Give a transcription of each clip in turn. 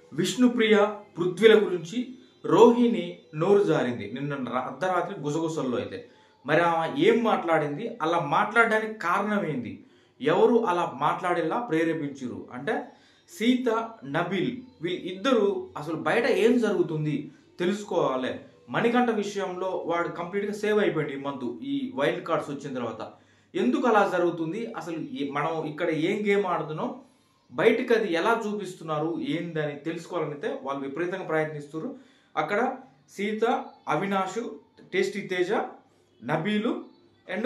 విష్ణుప్రియ పృథ్వీల గురించి రోహిణి నోరు జారింది నిన్న రా- అర్ధరాత్రి గుసగుసల్లో అయితే మరి ఆమె ఏం మాట్లాడింది అలా మాట్లాడడానికి కారణం ఏంది ఎవరు అలా మాట్లాడేలా ప్రేరేపించారు అంటే సీత నబిల్ వీళ్ళిద్దరూ అసలు బయట ఏం జరుగుతుంది తెలుసుకోవాలి మణికంఠ విషయంలో వాడు కంప్లీట్గా సేవ్ అయిపోయింది ఈ మంత్ ఈ వైల్డ్ కార్డ్స్ వచ్చిన తర్వాత ఎందుకు అలా జరుగుతుంది అసలు ఏ- మనం ఇక్కడ ఏం గేమ్ ఆడుతున్నాం బయటకు అది ఎలా చూపిస్తున్నారు ఏందని తెలుసుకోవాలనైతే వాళ్ళు విపరీతంగా ప్రయత్నిస్తారు అక్కడ సీత అవినాష్ టేస్టీ తేజ నబీలు అండ్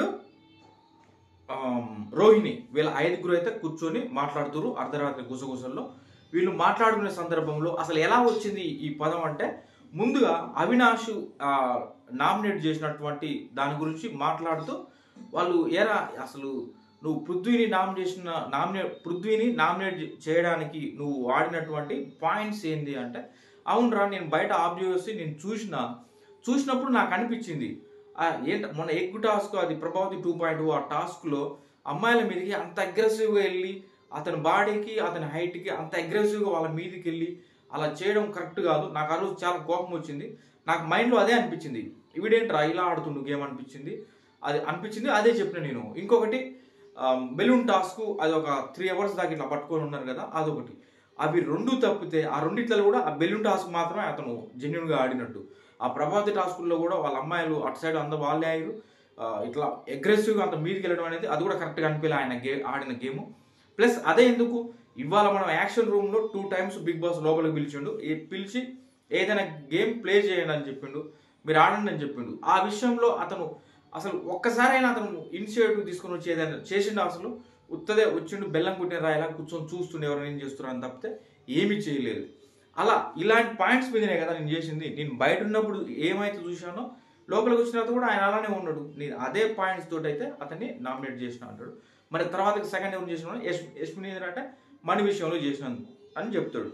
రోహిణి వీళ్ళ ఐదుగురు అయితే కూర్చొని మాట్లాడుతున్నారు అర్ధరాత్రి గుసగుసల్లో వీళ్ళు మాట్లాడుకునే సందర్భంలో అసలు ఎలా వచ్చింది ఈ పదం అంటే ముందుగా అవినాష్ నామినేట్ చేసినటువంటి దాని గురించి మాట్లాడుతూ వాళ్ళు ఏరా అసలు నువ్వు పృథ్వీని నామినేషన్ నామినేట్ పృథ్వీని నామినేట్ చేయడానికి నువ్వు వాడినటువంటి పాయింట్స్ ఏంది అంటే అవునరా నేను బయట ఆబ్జర్వ్ చేసి నేను చూసిన చూసినప్పుడు నాకు అనిపించింది ఆ ఏంట మొన్న ఎగ్ టాస్క్ అది ప్రభావతి టూ పాయింట్ ఆ టాస్క్లో అమ్మాయిల మీదకి అంత అగ్రెసివ్గా వెళ్ళి అతని బాడీకి అతని హైట్కి అంత అగ్రెసివ్గా వాళ్ళ మీదకి వెళ్ళి అలా చేయడం కరెక్ట్ కాదు నాకు ఆ రోజు చాలా కోపం వచ్చింది నాకు మైండ్లో అదే అనిపించింది ఇవిడేంట్రా ఇలా ఆడుతుండు గేమ్ అనిపించింది అది అనిపించింది అదే చెప్పిన నేను ఇంకొకటి బెలూన్ టాస్క్ అది ఒక త్రీ అవర్స్ దాకా ఇట్లా పట్టుకొని ఉన్నారు కదా అదొకటి అవి రెండు తప్పితే ఆ రెండిట్లో కూడా ఆ బెలూన్ టాస్క్ మాత్రమే అతను జెన్యున్గా ఆడినట్టు ఆ ప్రభాతి టాస్కుల్లో కూడా వాళ్ళ అమ్మాయిలు అటు సైడ్ అంత వాళ్ళే అయ్యారు ఆ, ఇట్లా అగ్రెసివ్గా అంత మీదకి వెళ్ళడం అనేది అది కూడా కరెక్ట్గా అనిపించలే ఆయన గే ఆడిన గేమ్ ప్లస్ అదే ఎందుకు ఇవాళ మనం యాక్షన్ రూమ్లో టూ టైమ్స్ బిగ్ బాస్ లోపలికి పిలిచిండు ఈ పిలిచి ఏదైనా గేమ్ ప్లే చేయండి అని చెప్పిండు మీరు ఆడండి అని చెప్పిండు ఆ విషయంలో అతను అసలు ఒక్కసారైనా అతను ఇనిషియేటివ్ తీసుకొని వచ్చి ఏదైనా చేసిండు అసలు ఉత్తదే వచ్చిండు బెల్లం కుట్టిన రాయలా కూర్చొని చూస్తుండే ఎవరైనా ఏం చేస్తున్నారని తప్పితే ఏమీ చేయలేదు అలా ఇలాంటి పాయింట్స్ మీదనే కదా నేను చేసింది నేను బయట ఉన్నప్పుడు ఏమైతే చూశానో లోపలికి వచ్చిన తర్వాత కూడా ఆయన అలానే ఉన్నాడు నేను అదే పాయింట్స్ తోటి అయితే అతన్ని నామినేట్ చేసిన అంటాడు మరి తర్వాత సెకండ్ ఎవరు చేసిన యశ్ యశ్మిని అంటే మణి విషయంలో చేసినాను అని చెప్తాడు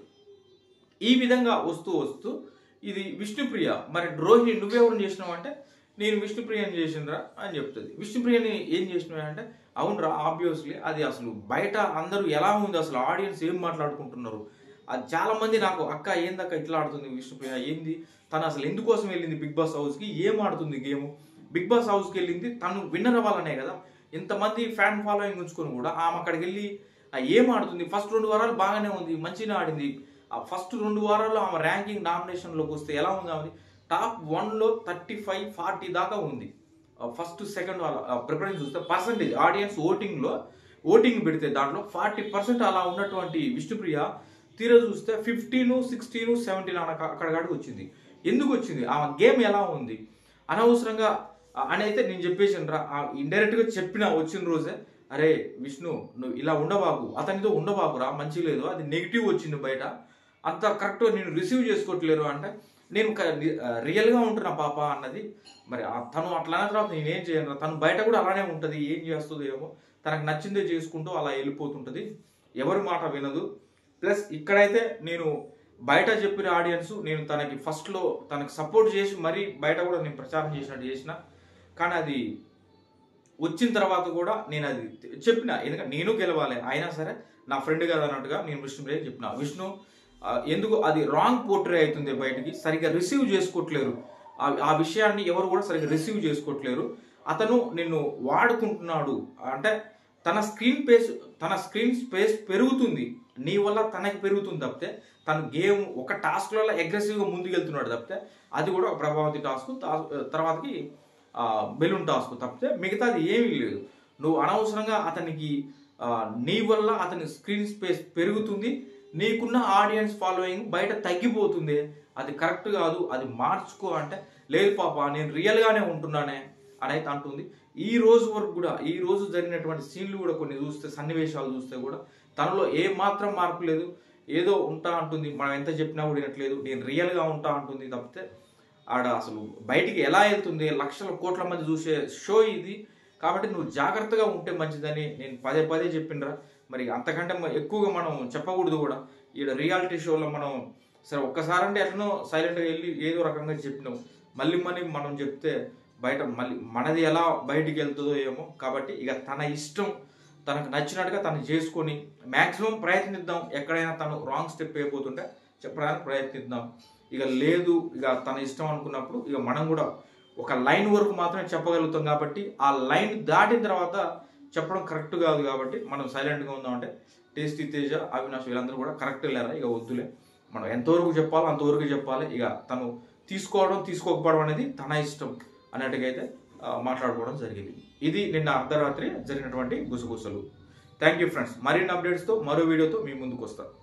ఈ విధంగా వస్తూ వస్తూ ఇది విష్ణుప్రియ మరి రోహిణి నువ్వెవరు చేసినావు అంటే నేను విష్ణుప్రియని చేసినరా అని చెప్తుంది విష్ణుప్రియని ఏం చేసినావు అంటే అవునరా ఆబ్వియస్లీ అది అసలు బయట అందరూ ఎలా ఉంది అసలు ఆడియన్స్ ఏం మాట్లాడుకుంటున్నారు అది చాలా మంది నాకు అక్క ఏందక్క ఇట్లా ఆడుతుంది విష్ణుప్రియ ఏంది తను అసలు ఎందుకోసం వెళ్ళింది బిగ్ బాస్ హౌస్కి ఏం ఆడుతుంది గేమ్ బిగ్ బాస్ హౌస్కి వెళ్ళింది తను విన్నర్ అవ్వాలనే కదా ఇంతమంది ఫ్యాన్ ఫాలోయింగ్ ఉంచుకొని కూడా ఆమె అక్కడికి వెళ్ళి ఆ ఏం ఆడుతుంది ఫస్ట్ రెండు వారాలు బాగానే ఉంది మంచిగా ఆడింది ఆ ఫస్ట్ రెండు వారాల్లో ఆమె ర్యాంకింగ్ నామినేషన్లోకి వస్తే ఎలా ఉంది ఆమె టాప్ వన్లో థర్టీ ఫైవ్ ఫార్టీ దాకా ఉంది ఫస్ట్ సెకండ్ వాళ్ళ ప్రిఫరెన్స్ చూస్తే పర్సంటేజ్ ఆడియన్స్ ఓటింగ్లో ఓటింగ్ పెడితే దాంట్లో ఫార్టీ పర్సెంట్ అలా ఉన్నటువంటి విష్ణుప్రియ తీరా చూస్తే ఫిఫ్టీన్ సిక్స్టీన్ సెవెంటీన్ అక్కడ కాడికి వచ్చింది ఎందుకు వచ్చింది ఆ గేమ్ ఎలా ఉంది అనవసరంగా ఆ, అని అయితే నేను చెప్పేసాను రా ఇండైరెక్ట్గా చెప్పిన వచ్చిన రోజే అరే విష్ణు నువ్వు ఇలా ఉండబాకు అతనితో ఉండబాకు రా మంచి లేదు అది నెగిటివ్ వచ్చింది బయట అంత కరెక్ట్ నేను రిసీవ్ చేసుకోవట్లేరు అంటే నేను క- రి- ఆ, రియల్గా ఉంటున్నా పాప అన్నది మరి ఆ తను అట్లా అన్న తర్వాత నేనేం చేయను రా. తను బయట కూడా అలానే ఉంటుంది ఏం చేస్తుందో ఏమో తనకు నచ్చిందే చేసుకుంటూ అలా వెళ్ళిపోతుంటుంది ఎవరి మాట వినదు ప్లస్ ఇక్కడైతే నేను బయట చెప్పిన ఆడియన్స్ నేను తనకి ఫస్ట్లో తనకి సపోర్ట్ చేసి మరీ బయట కూడా నేను ప్రచారం చేసినట్టు చేసిన కానీ అది వచ్చిన తర్వాత కూడా నేను అది చెప్పిన ఎందుకంటే నేను గెలవాలి అయినా సరే నా ఫ్రెండ్ కదా అన్నట్టుగా నేను విష్ణు చెప్పిన విష్ణు ఆ, ఎందుకు అది రాంగ్ పోర్ట్రే అవుతుంది బయటికి సరిగ్గా రిసీవ్ చేసుకోవట్లేరు ఆ- ఆ విషయాన్ని ఎవరు కూడా సరిగ్గా రిసీవ్ చేసుకోవట్లేరు అతను నిన్ను వాడుకుంటున్నాడు అంటే తన స్క్రీన్ పేస్ తన స్క్రీన్ స్పేస్ పెరుగుతుంది నీ వల్ల తనకి పెరుగుతుంది తప్పితే తను గేమ్ ఒక టాస్క్లలో అగ్రెసివ్గా ముందుకెళ్తున్నాడు తప్పితే అది కూడా ఒక ప్రభావతి టాస్క్ తర్వాతకి ఆ, బెలూన్ టాస్క్ తప్పితే మిగతాది ఏమీ లేదు నువ్వు అనవసరంగా అతనికి ఆ, నీ వల్ల అతని స్క్రీన్ స్పేస్ పెరుగుతుంది నీకున్న ఆడియన్స్ ఫాలోయింగ్ బయట తగ్గిపోతుంది అది కరెక్ట్ కాదు అది మార్చుకో అంటే లేదు పాప నేను రియల్గానే ఉంటున్నానే అని అయితే అంటుంది ఈ రోజు వరకు కూడా ఈ రోజు జరిగినటువంటి సీన్లు కూడా కొన్ని చూస్తే సన్నివేశాలు చూస్తే కూడా తనలో ఏ మాత్రం మార్పు లేదు ఏదో ఉంటా అంటుంది మనం ఎంత చెప్పినా కూడా వినట్లేదు నేను రియల్గా ఉంటా అంటుంది తప్పితే ఆడ అసలు బయటికి ఎలా వెళ్తుంది లక్షల కోట్ల మంది చూసే షో ఇది కాబట్టి నువ్వు జాగ్రత్తగా ఉంటే మంచిదని నేను పదే పదే చెప్పినరా మరి అంతకంటే మ- ఎక్కువగా మనం చెప్పకూడదు కూడా ఈడ రియాలిటీ షోలో మనం సరే ఒక్కసారి అంటే ఎట్లనో సైలెంట్గా వెళ్ళి ఏదో రకంగా చెప్పినాం మళ్ళీ మళ్ళీ మనం చెప్తే బయట మళ్ళీ మనది ఎలా బయటికి వెళ్తుందో ఏమో కాబట్టి ఇక తన ఇష్టం తనకు నచ్చినట్టుగా తను చేసుకొని మ్యాక్సిమం ప్రయత్నిద్దాం ఎక్కడైనా తను రాంగ్ స్టెప్ అయిపోతుంటే చెప్పడానికి ప్రయత్నిద్దాం ఇక లేదు ఇక తన ఇష్టం అనుకున్నప్పుడు ఇక మనం కూడా ఒక లైన్ వరకు మాత్రమే చెప్పగలుగుతాం కాబట్టి ఆ లైన్ దాటిన తర్వాత చెప్పడం కరెక్ట్ కాదు కాబట్టి మనం సైలెంట్గా ఉందామంటే టేస్టీ తేజ అవినాష్ వీళ్ళందరూ కూడా కరెక్ట్ వెళ్ళారా ఇక వద్దులే మనం ఎంతవరకు చెప్పాలో అంతవరకు చెప్పాలి ఇక తను తీసుకోవడం తీసుకోకపోవడం అనేది తన ఇష్టం అన్నట్టుగా అయితే ఆ, మాట్లాడుకోవడం జరిగింది ఇది నిన్న అర్ధరాత్రి జరిగినటువంటి గుసగుసలు థ్యాంక్ యూ ఫ్రెండ్స్ మరిన్ని అప్డేట్స్తో మరో వీడియోతో మీ ముందుకు వస్తాను